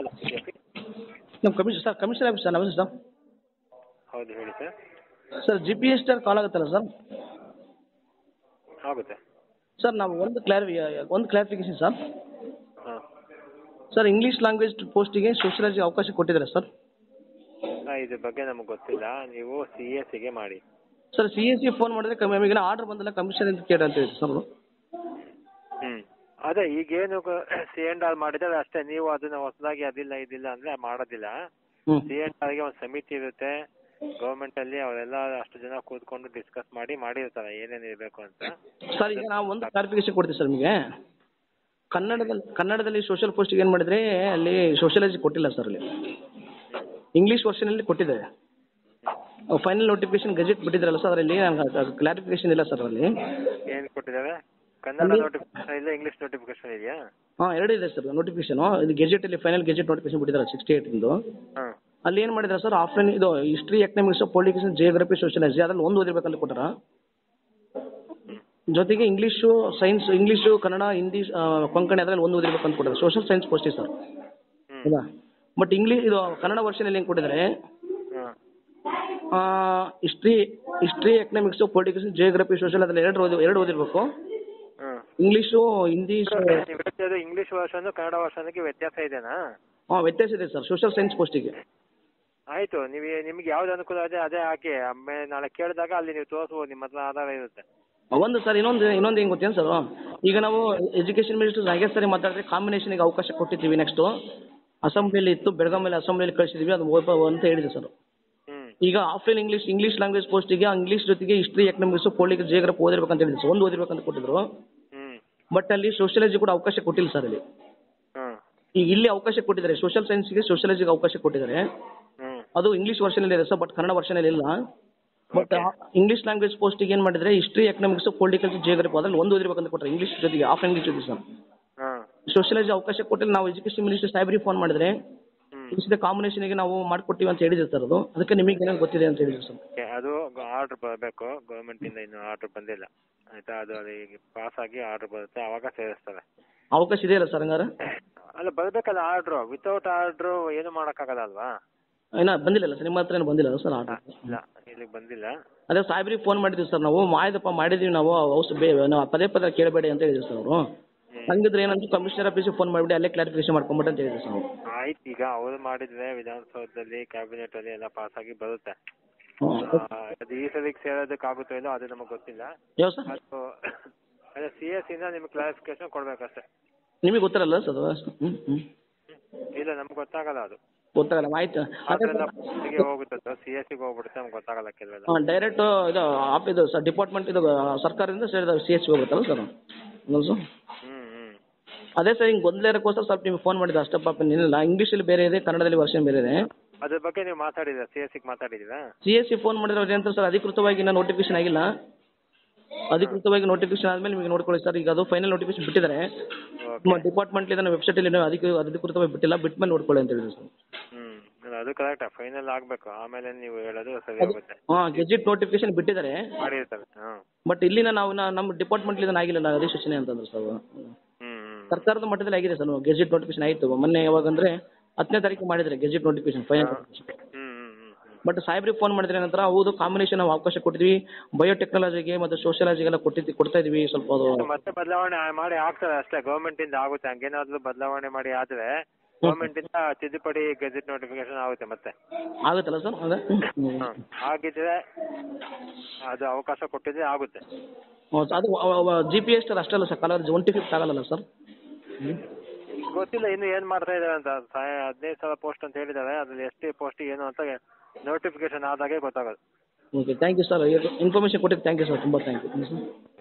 hello ನಮ್ಮ commission sir commission office sir ನಮಸ್ತೆ sir ಹೌದು ಹೇಳಿ sir sir G P S call ಆಗುತ್ತಲ್ಲ ಸರ್ ಆಗುತ್ತೆ ಸರ್ ನಾವು ಒಂದು ಕ್ಲಾರಿ ಒಂದು ಕ್ಲಾರಿಫಿಕೇಶನ್ ಸರ್ ಹಾಂ ಸರ್ ಇಂಗ್ಲೀಷ್ ಲ್ಯಾಂಗ್ವೇಜ್ ಪೋಸ್ಟಿಗೆ ಸೋಷಿಯಾಲಜಿ ಅವಕಾಶ ಕೊಟ್ಟಿದ್ದಾರೆ ಸರ್ ಇದ್ರ ಬಗ್ಗೆ ನಮಗೆ ಗೊತ್ತಿಲ್ಲ ನೀವು ಸಿ ಎಸ್ ಸಿಗೆ ಮಾಡಿ sir C S C phone ಮಾಡಿದ್ರೆ ಕಮ್ಮಿ ನಮಗಿನ ಆರ್ಡರ್ ಬಂದಿಲ್ಲ ಕಮಿಷನ್ ಅಂತ ಕೇಳಿ ಅಂತ ಹೇಳಿ ಸರ್ ಅವರು ಹ್ಞೂ ಅದೇ ಈಗೇನು ಸಿ ಎಂಡ್ ಆರ್ ಮಾಡಿದ್ರೆ ಅಷ್ಟೇ ನೀವು ಅದನ್ನ ಹೊಸದಾಗಿ ಅದಿಲ್ಲ ಇದಿಲ್ಲ ಅಂದರೆ ಮಾಡೋದಿಲ್ಲ ಹ್ಞೂ ಸಿ ಎಂಡ್ ಆರ್ಗೆ ಒಂದು ಸಮಿತಿ ಇರುತ್ತೆ ಗೌರ್ಮೆಂಟಲ್ಲಿ ಅವರೆಲ್ಲ ಅಷ್ಟು ಜನ ಕೂತ್ಕೊಂಡು ಡಿಸ್ಕಸ್ ಮಾಡಿ ಮಾಡಿರ್ತಾರೆ ಏನೇನು ಇರಬೇಕು ಅಂತ ಸರ್ ಈಗ ನಾವು ಒಂದು ಕ್ಲಾರಿಫಿಕೇಶನ್ ಕೊಡ್ತೀವಿ ಸರ್ ನಿಮಗೆ ಕನ್ನಡದಲ್ಲಿ ಕನ್ನಡದಲ್ಲಿ ಸೋಷಿಯಲ್ ಪೋಸ್ಟಿಗೆ ಏನು ಮಾಡಿದರೆ ಅಲ್ಲಿ ಸೋಷಿಯಾಲಜಿ ಕೊಟ್ಟಿಲ್ಲ ಸರ್ ಅಲ್ಲಿ ಇಂಗ್ಲೀಷ್ ವರ್ಷನಲ್ಲಿ ಕೊಟ್ಟಿದ್ದಾರೆ ಫೈನಲ್ ನೋಟಿಫಿಕೇಶನ್ ಗೆಜೆಟ್ ಬಿಟ್ಟಿದ್ರಲ್ಲ ಸರ್ ಅದರಲ್ಲಿ ನನಗೆ ಕ್ಲಾರಿಫಿಕೇಶನ್ ಇಲ್ಲ ಸರ್ ಅದರಲ್ಲಿ ಏನು ಕೊಟ್ಟಿದ್ದಾರೆ ಕನ್ನಡ ನೋಟಿಫಿಕೇಶನ್ ಇಲ್ಲ ಇಂಗ್ಲೀಷ್ ನೋಟಿಫಿಕೇಶನ್ ಇದೆಯಾ ಹಾಂ ಎರಡು ಇದೆ ಸರ್ ನೋಟಿಫಿಕೇಶನು ಇದು ಗೆಜೆಟಲ್ಲಿ ಫೈನಲ್ ಗೆಜೆಟ್ ನೋಟಿಫಿಕೇಶನ್ ಬಿಟ್ಟಿದ್ದಾರೆ ಸಿಕ್ಸ್ಟಿ ಏಯ್ಟಿಂದು ಹಾಂ ಅಲ್ಲಿ ಏನು ಮಾಡಿದ್ದಾರೆ ಸರ್ ಆಫ್ಲೈನ್ ಇದು history economics politics geography sociology ಅದ್ರಲ್ಲಿ ಒಂದು ಓದಿರ್ಬೇಕಂತ ಕೊಟ್ಟಾರ ಜೊತೆಗೆ English science English Kannada Hindi ಆ, ಕೊಂಕಣಿ ಅದರಲ್ಲಿ ಒಂದು ಓದಿರ್ಬೇಕಂತ ಕೊಟ್ಟಿದ್ದಾರೆ ಸೋಷಿಯಲ್ ಸೈನ್ಸ್ ಪೋಸ್ಟಿಗೆ ಸರ್ ಹ್ಞೂ ಹೌದಾ ಬಟ್ ಇಂಗ್ಲೀಷ್ ಇದು ಕನ್ನಡ ವರ್ಷನಲ್ಲಿ ಏನು ಕೊಟ್ಟಿದ್ದಾರೆ ಹಾಂ history history economics politics geography social ಅದ್ರಲ್ಲಿ ಎರಡು ಓದಿ ಎರಡು ಓದಿರ್ಬೇಕು ಹಾಂ ಇಂಗ್ಲೀಷು ಹಿಂದಿ ನೀವು ಹೇಳ್ತಿರೋದು ಇಂಗ್ಲೀಷ್ ವರ್ಷನ್ ಕನ್ನಡ ವರ್ಷನ್ಗೆ ವ್ಯತ್ಯಾಸ ಇದೆನಾ ಹಾಂ ವ್ಯತ್ಯಾಸ ಇದೆ ಸರ್ ಸೋಷಿಯಲ್ ಸೈನ್ಸ್ ಪೋಸ್ಟಿಗೆ ಆಯ್ತು ನೀವು ನಿಮ್ಗೆ ಯಾವ್ದು ಅನುಕೂಲ ಇದೆ ಅದೇ ಹಾಕಿ ಆಮೇಲೆ ನಾಳೆ ಕೇಳಿದಾಗ ಅಲ್ಲಿ ನೀವು ತೋರಿಸ್ಬೋದು ನಿಮ್ಮ ಹತ್ರ ಆಧಾರ ಇರುತ್ತೆ ಒಂದು ಸರ್ ಇನ್ನೊಂದು ಇನ್ನೊಂದು ಏನು ಗೊತ್ತೇನು ಸರ್ ಈಗ ನಾವು ಎಜುಕೇಷನ್ ಮಿನಿಸ್ಟರ್ ನಾಗೇಶ್ ಸರಿ ಮಾತಾಡಿದ್ರೆ ಕಾಂಬಿನೇಷನ್ಗೆ ಅವಕಾಶ ಕೊಟ್ಟಿದ್ದೀವಿ ನೆಕ್ಸ್ಟು ಅಸೆಂಬ್ಲಿಯಲ್ಲಿ ಇತ್ತು ಬೆಳಗಾವಿಯಲ್ಲಿ ಅಸೆಂಬ್ಲಿಯಲ್ಲಿ ಕಳಿಸಿದ್ದೀವಿ ಅದು ಓಪ ಅಂತ ಹೇಳಿದೆ ಸರ್ ಹ್ಞೂ ಈಗ ಆಫ್ಲೈನ್ ಇಂಗ್ಲೀಷ್ ಇಂಗ್ಲೀಷ್ ಲ್ಯಾಂಗ್ವೇಜ್ ಪೋಸ್ಟಿಗೆ ಇಂಗ್ಲೀಷ್ ಜೊತೆಗೆ ಹಿಸ್ಟ್ರಿ ಎಕನಾಮಿಕ್ಸ್ ಪೊಲಿಟಿಕ್ಸ್ ಜಿಯೋಗ್ರಫಿ ಓದಿರ್ಬೇಕಂತ ಹೇಳಿದ್ರು ಸರ್ ಒಂದು ಓದಿರ್ಬೇಕಂತ ಕೊಟ್ಟಿದ್ರು ಹ್ಞೂ ಬಟ್ ಅಲ್ಲಿ ಸೋಷಿಯಾಲಜಿ ಕೂಡ ಅವಕಾಶ ಕೊಟ್ಟಿಲ್ಲ ಸರ್ ಅಲ್ಲಿ ಹಾಂ ಈಗ ಇಲ್ಲಿ ಅವಕಾಶ ಕೊಟ್ಟಿದ್ದಾರೆ ಸೋಷಿಯಲ್ ಸೈನ್ಸ್ಗೆ ಸೋಷಿಯಾಲಜಿಗೆ ಅವಕಾಶ ಕೊಟ್ಟಿದ್ದಾರೆ ಹ್ಞೂ ಅದು ಇಂಗ್ಲೀಷ್ ವರ್ಷನಲ್ಲಿ ಇದೆ ಸರ್ ಬಟ್ ಕನ್ನಡ ವರ್ಷನಲ್ಲಿ ಇಲ್ಲ ಬಟ್ ಇಂಗ್ಲೀಷ್ ಲ್ಯಾಂಗ್ವೇಜ್ ಪೋಸ್ಟಿಗೆ ಏನು ಮಾಡಿದ್ರೆ ಹಿಸ್ಟ್ರಿ ಎಕನಾಮಿಕ್ಸ್ ಪೊಲಿಟಿಕಲ್ಸ್ ಜಿಯೋಗ್ರಫಿ ಅದ್ರಲ್ಲಿ ಒಂದು ಓದಿರ್ಬೇಕಂತ ಕೊಟ್ಟರೆ ಇಂಗ್ಲೀಷ್ ಜೊತೆಗೆ ಆಫ್ ಇಂಗ್ಲೀಷ್ ಜೊತೆ ಸರ್ ಹಾಂ ಸೋಷಿಯಾಲಜಿ ಅವಕಾಶ ಕೊಟ್ಟಿಲ್ಲ ನಾವು ಎಜುಕೇಷನ್ ಮಿನಿಸ್ಟರ್ ಸಾಹೇಬ್ರಿಗೆ ಫೋನ್ ಮಾಡಿದ್ರೆ ಹ್ಞೂ ಈ ಸಲ ಕಾಂಬಿನೇಷನ್ಗೆ ನಾವು ಮಾಡ್ಕೊಟ್ಟಿವಿ ಅಂತ ಹೇಳಿದ್ರು ಸರ್ ಅದು ಅದಕ್ಕೆ ನಿಮಗೆ ಏನೇನು ಗೊತ್ತಿದೆ ಅಂತ ಹೇಳಿದ್ರು ಸರ್ ಓಕೆ ಅದು ಆರ್ಡ್ರ್ ಬರಬೇಕು ಗೌರ್ಮೆಂಟಿಂದ ಇನ್ನೂ ಆರ್ಡ್ರ್ ಬಂದಿಲ್ಲ ಆಯಿತಾ ಅದು ಅದು ಈಗ ಪಾಸ್ ಆಗಿ ಆರ್ಡ್ರ್ ಬರುತ್ತೆ ಆವಾಗ ಸೇರಿಸ್ತಾರೆ ಅವಕಾಶ ಇದೆಯಲ್ಲ ಸರ್ ಹಂಗಾರೆ ಅಲ್ಲ ಬರಬೇಕಲ್ಲ ಆರ್ಡ್ರು ವಿತೌಟ್ ಆರ್ಡ್ರು ಏನು ಮಾಡೋಕ್ಕಾಗಲ್ಲ ಅಲ್ವಾ ಏನೋ ಬಂದಿಲ್ಲ ಸರ್ ನಿಮ್ಮ ಹತ್ರ ಏನು ಬಂದಿಲ್ಲ ಸರ್ ಆರ್ಡರ್ ಇಲ್ಲ ಇಲ್ಲಿಗೆ ಬಂದಿಲ್ಲ ಅದೇ ಸಾಹೇಬ್ರಿಗೆ ಫೋನ್ ಮಾಡಿದ್ವಿ ಸರ್ ನಾವು ಮಾಡಿದಪ್ಪ ಮಾಡಿದ್ದೀವಿ ನಾವು ಔಷಧ ಬೇ ನಾವು ಪದೇ ಪದೇ ಕೇಳಬೇಡಿ ಅಂತ ಹೇಳಿದ್ರು ಸರ್ ಅವರು ಹಂಗಿದ್ರೆ ಏನಂದ್ರೆ ಕಮಿಷನರ್ ಆಫೀಸಿಗೆ ಫೋನ್ ಮಾಡಿಬಿಟ್ಟು ಅಲ್ಲೇ ಕ್ಲಾರಿಫಿಕೇಶನ್ ಮಾಡ್ಕೊಂಬಿಟ್ಟು ಅಂತ ಹೇಳಿದ್ರು ಸರ್ ನಾವು ಆಯ್ತು ಈಗ ಅವ್ರು ಮಾಡಿದ್ರೆ ವಿಧಾನಸೌಧದಲ್ಲಿ ಕ್ಯಾಬಿನೆಟ್ ಅಲ್ಲಿ ಎಲ್ಲ ಪಾಸ್ ಆಗಿ ಬರುತ್ತೆ ಹ್ಞೂ ಆ, ಅದು ಈ ಸಲಕ್ಕೆ ಸೇರೋದಕ್ಕಾಗುತ್ತೋ ಇಲ್ಲೋ ಅದು ನಮಗೆ ಗೊತ್ತಿಲ್ಲ ಯಾವ ಸರ್ ಅದು ಅದೇ ಸಿ ಎಸ್ ಇಂದ ನಿಮ್ಗೆ ಕ್ಲಾರಿಫಿಕೇಶನ್ ಕೊಡ್ಬೇಕಷ್ಟೇ ನಿಮಗೆ ಗೊತ್ತಿರಲ್ಲ ಸರ್ ಅದು ಹ್ಞೂ ಹ್ಞೂ ಇಲ್ಲ ನಮ್ಗೆ ಗೊತ್ತಾಗಲ್ಲ ಅದು ಗೊತ್ತಾಗಲ್ಲ ಆಯ್ತು ಅದೇ ಅದೆಲ್ಲ ಗೆ ಹೋಗುತ್ತೆ ಸಿ ಎಸ್ ಸಿಗೆ ಹೋಗ್ಬಿಡುತ್ತೆ ನಮ್ಗೆ ಗೊತ್ತಾಗಲ್ಲ ಕೆಲವೆಲ್ಲ ಹಾಂ ಡೈರೆಕ್ಟ್ ಇದು ಆಫ್ ಇದು ಸರ್ ಡಿಪಾರ್ಟ್ಮೆಂಟ್ ಇದು ಸರ್ಕಾರದಿಂದ ಸೇರಿದ ಸಿ ಎಸ್ ಸಿ ಹೋಗುತ್ತಲ್ಲ ಸರ್ ಹೌದು ಸರ್ ಹ್ಞೂ ಹ್ಞೂ ಅದೇ ಸರ್ ಹಿಂಗೆ ಗೊಂದಲ ಇರೋಕ್ಕೋಸ್ಕರ ಸ್ವಲ್ಪ ನಿಮ್ಗೆ ಫೋನ್ ಮಾಡಿದ್ದು ಅಷ್ಟೇ ಪಾಪ ನಿಲ್ಲ ಇಂಗ್ಲೀಷಲ್ಲಿ ಬೇರೆ ಇದೆ ಕನ್ನಡದಲ್ಲಿ ವರ್ಷನ್ ಬೇರೆ ಇದೆ ಅದ್ರ ಬಗ್ಗೆ ನೀವು ಮಾತಾಡಿದ್ದೀರಾ ಸಿ ಎಸ್ ಸಿಗೆ ಮಾತಾಡಿದ್ದೀರಾ ಸಿ ಎಸ್ ಸಿ ಫೋನ್ ಮಾಡಿದ್ರೆ ಅವ್ರು ಏನಂತಾರೆ ಸರ್ ಅಧಿಕೃತವಾಗಿ ಇನ್ನೂ ನೋಟಿಫಿಕೇಶನ್ ಆಗಿಲ್ಲ ಅಧಿಕೃತವಾಗಿ ನೋಟಿಫಿಕೇಶನ್ ಆದಮೇಲೆ ನಿಮಗೆ ನೋಡ್ಕೊಳ್ಳಿ ಸರ್ ಈಗ ಅದು ಫೈನಲ್ ನೋಟಿಫಿಕೇಶನ್ ಬಿಟ್ಟಿದ್ದಾರೆ ನಿಮ್ಮ ಡಿಪಾರ್ಟ್ಮೆಂಟ್ಲಿಂದ ವೆಬ್ಸೈಟಲ್ಲಿ ಇನ್ನೂ ಅಧಿಕ ಅಧಿಕೃತವಾಗಿ ಬಿಟ್ಟಿಲ್ಲ ಬಿಟ್ಟ ಮೇಲೆ ನೋಡ್ಕೊಳ್ಳಿ ಅಂತ ಹೇಳಿದ್ರು ಸರ್ ಹ್ಞೂ ಅದು ಕರೆಕ್ಟಾ ಫೈನಲ್ ಆಗಬೇಕು ಆಮೇಲೆ ನೀವು ಹೇಳೋದು ಸರಿ ಹೋಗುತ್ತೆ ಹಾಂ ಗೆಜೆಟ್ ನೋಟಿಫಿಕೇಶನ್ ಬಿಟ್ಟಿದ್ದಾರೆ ಮಾಡಿರ್ತಾರೆ ಹಾಂ ಬಟ್ ಇಲ್ಲಿನ ನಾವು ನಾ- ನಮ್ಮ ಡಿಪಾರ್ಟ್ಮೆಂಟ್ಲಿಂದ ಆಗಿಲ್ಲ ಅಧಿಸೂಚನೆ ಅಂತಂದ್ರೆ ಸರ್ ಹ್ಞೂ ಹ್ಞೂ ಸರ್ಕಾರದ ಮಟ್ಟದಲ್ಲಿ ಆಗಿದೆ ಸರ್ ಗೆಜೆಟ್ ನೋಟಿಫಿಕೇಶನ್ ಆಯಿತು ಮೊನ್ನೆ ಯಾವಾಗ ಅಂದರೆ ಹತ್ತನೇ ತಾರೀಕು ಮಾಡಿದ್ದಾರೆ ಗೆಜೆಟ್ ನೋಟಿಫಿಕೇಶನ್ ಫೈನಲ್ ಹ್ಞೂ ಹ್ಞೂ ಹ್ಞೂ ಹ್ಞೂ ಬಟ್ ಸಾಹೇಬ್ರಿಗೆ ಫೋನ್ ಮಾಡಿದ್ರೆ ನಂತರ ಹೌದು ಕಾಂಬಿನೇಷನ್ ನಾವು ಅವಕಾಶ ಕೊಟ್ಟಿದ್ವಿ ಬಯೋಟೆಕ್ನಾಲಜಿಗೆ ಮತ್ತು ಸೋಷಿಯಾಲಜಿಗೆಲ್ಲ ಕೊಟ್ಟಿದ್ವಿ ಕೊಡ್ತಾ ಇದೀವಿ ಸ್ವಲ್ಪ ಅದು ಮತ್ತೆ ಬದಲಾವಣೆ ಮಾಡಿ ಆಗ್ತದೆ ಅಷ್ಟೇ ಗೌರ್ಮೆಂಟಿಂದ ಆಗುತ್ತೆ ಹಂಗೇನಾದ್ರೂ ಬದಲಾವಣೆ ಮಾಡಿ ಆದರೆ ಗೌರ್ಮೆಂಟಿಂದ ತಿದ್ದುಪಡಿ ಗೆಜೆಟ್ ನೋಟಿಫಿಕೇಶನ್ ಆಗುತ್ತೆ ಮತ್ತೆ ಆಗುತ್ತಲ್ಲ ಸರ್ ಅದೇ ಹಾಂ ಆಗಿದ್ರೆ ಅದು ಅವಕಾಶ ಕೊಟ್ಟಿದ್ರೆ ಆಗುತ್ತೆ ಹೌದು, ಅದು ಜಿ ಪಿ ಎಸ್ ಅಷ್ಟಲ್ಲ ಸರ್ ಕಲರ್ ಟ್ವೆಂಟಿ ಫಿಫ್ತ್ ಆಗಲ್ಲ ಸರ್ ಗೊತ್ತಿಲ್ಲ ಇನ್ನು ಏನು ಮಾಡ್ತಾ ಇದ್ದಾರೆ ಅಂತ ಸಾ- ಹದಿನೈದು ಸಾವಿರ ಪೋಸ್ಟ್ ಅಂತ ಹೇಳಿದ್ದಾರೆ ಅದ್ರಲ್ಲಿ ಎಷ್ಟು ಪೋಸ್ಟ್ ಏನು ಅಂತ ನೋಟಿಫಿಕೇಶನ್ ಆದಾಗೆ ಗೊತ್ತಾಗೋದು okay thank you sir information ಕೊಟ್ಟಿದ್ದು ಥ್ಯಾಂಕ್ ಯು ಸರ್ ತುಂಬ ಥ್ಯಾಂಕ್ ಯು